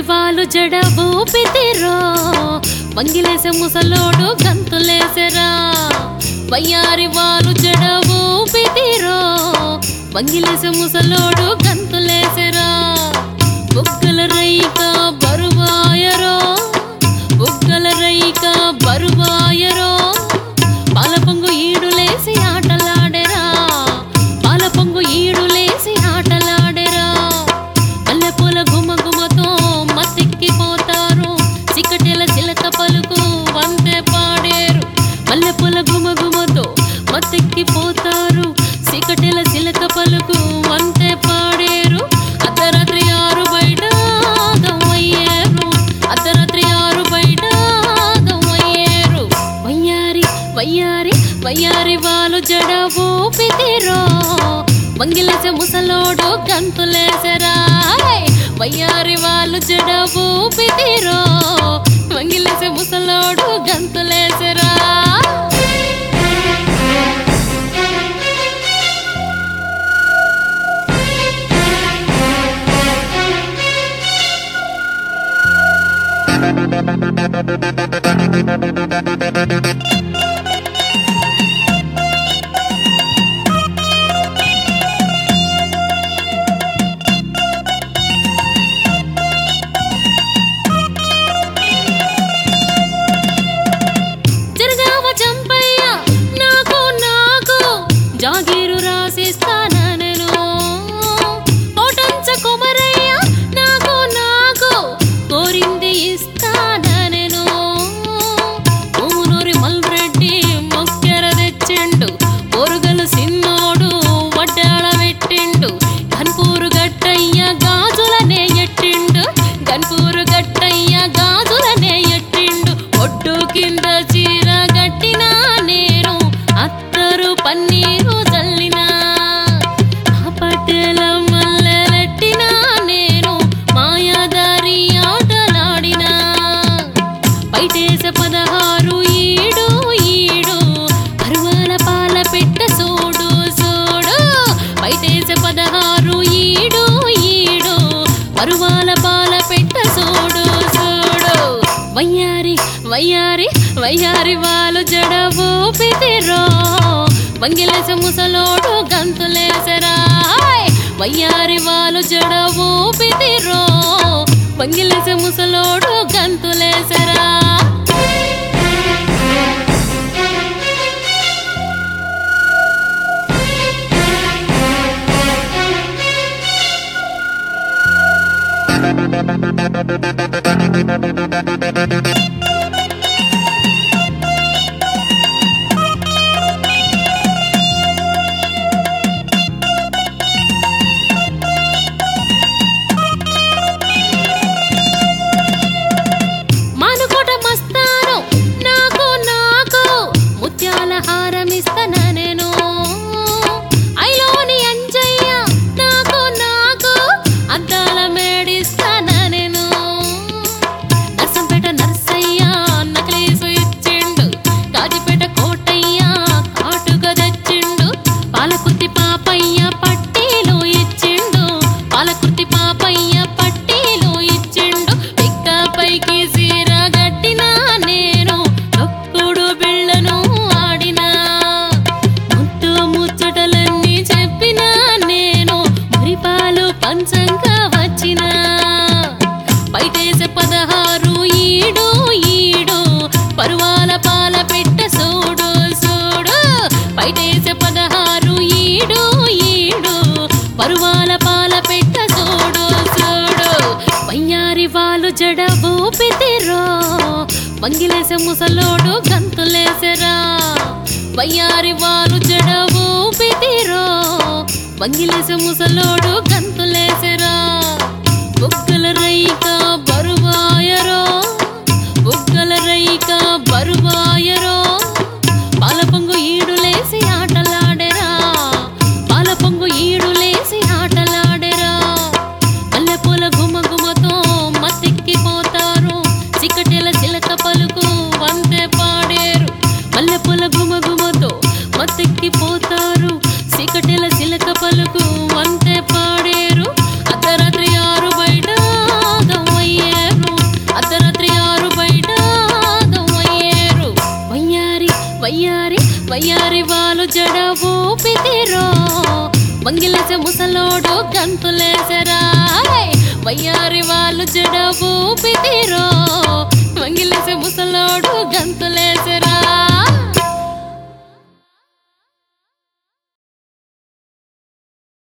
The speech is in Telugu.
వాలు జడ ఊపితిరో మంగిలేసే ముసలోడు గంతులేసెరా వయ్యారి వాలు జడ ఊపితిరో మంగిలేసే ముసలోడు గంతులేసెరా బుగ్గల రైక బరువాయరో బుగ్గల రైక బరువాయరో పాల పొంగు ఈడులేసి ఆటలాడెరా పాల పొంగు ఈడులేసి ఆటలాడెరా మల్లెపూల గుమ గుమతో మత్తెక్కిపోతారు చికటెల చిలక పలుకు వంతే పాడేరు మల్లెపూల గుమ గుమతో మత్తెక్కిపోతారు చికటెల చిలక పలుకు వంతే పాడేరు అర్ధరాత్రి ఆరు బయట గవ్వయ్యేరు అర్ధరాత్రి ఆరు బయట గవ్వయ్యేరు వయ్యారి వయ్యారి వయ్యారి వాళ్ళు జడ ఊపితిరో మంగిలేసే ముసలోడు గంతులేసరా వయ్యారి వాళ్ళు జడ ఊపితిరో మంగిలేసే ముసలోడు గంతులేసరా జరగావ చంపయ్య నాకు నాకు జాగీరు రాసిస్తాన నేను ఓటంచ కుమరయ్య నాకు నాకు కోరింది ఇస్తాన నేను ఊనూరి మల్రెడ్డి మొక్కెర తెచ్చిండు పొరుగలు సిన్నోడు వడ్డాళ పెట్టిండు గన్పూరు గట్టయ్య గాజులనే ఎట్టిండు గన్పూరు గట్టయ్య గాజులనే ఎట్టిండు ఒడ్డు కింద చీర గట్టినా నేను అత్తరు పన్నీరు చల్లినా ఆ పట్టెల మల్లెలెట్టినా నేను మాయాదారి ఆటలాడినా బయటేసే పదహారు ఈడు ఈడు పరువాల పాల పెట్ట సోడు సోడు బయటేసే పదహారు ఈడు ఈడు పరువాల పాల పెట్ట సోడు సోడు వయ్యారి వయ్యారి వయ్యారి వాళ్ళు జడ ఊపితిరో మంగిలేసే ముసలోడు గంతులేసరా వయ్యారి వాళ్ళు జడ ఊపితిరో మంగిలేసే ముసలోడు గంతులేసరా మానుకోట మస్తాను నాకు నాకు ముత్యాల హారం ఇస్తాన నేను ఐలోని అంజయ్య నాకు నాకు అద్దాల మేడిస్తాన నేను నర్సంపేట నర్సయ్య నకలీసు ఇచ్చిండు గాజిపేట కోటయ్య కాటుగా తెచ్చిండు పాలకుర్తి పాపయ్య పట్టీలు ఇచ్చిండు పాలకుర్తి పాపయ్య పట్టీలు ఇచ్చిండు పిక్క పైకి సీర గట్టినా నేను తొక్కుడు బిళ్ళను ఆడినా ముద్దు ముచ్చటలన్నీ చెప్పినా నేను మురిపాలు పంచంగా వచ్చినా బయటేసే పదహారు ఈడు ఈడు పరువాల పాల పెట్ట సోడు సోడు బయటేసే పదహారు ఈడు ఈడు పరువాల పాల పెట్ట సోడు సోడు వయ్యారి వాళ్ళు జడ ఊపితిరో మంగిలేసే ముసలోడు గంతులేసెరా వయ్యారి వాళ్ళు జడ ఊపితిరో మంగిలేసే ముసలోడు గంతులేసెరా బుగ్గల రైక బరువాయరో బుగ్గల రైక బరువాయరో పాల పొంగు ఈడులేసి ఆటలాడెరా పాల పొంగు ఈడులేసి ఆటలాడెరా మల్లెపూల గుమ గుమతో మత్తెక్కిపోతారు చికటెల చిలక పలుకు వంతే పాడేరు మల్లెపూల గుమ గుమతో మత్తెక్కిపోతారు చికటెల చిలక పలుకు వంతే పాడేరు అర్ధరాత్రి ఆరు బయట గవ్వ వయ్యారి వాళ్ళు జడ ఊపితిరో వంగిలేసే ముసలోడు గంతులేసరా వయ్యారి వాళ్ళు జడ ఊపితిరో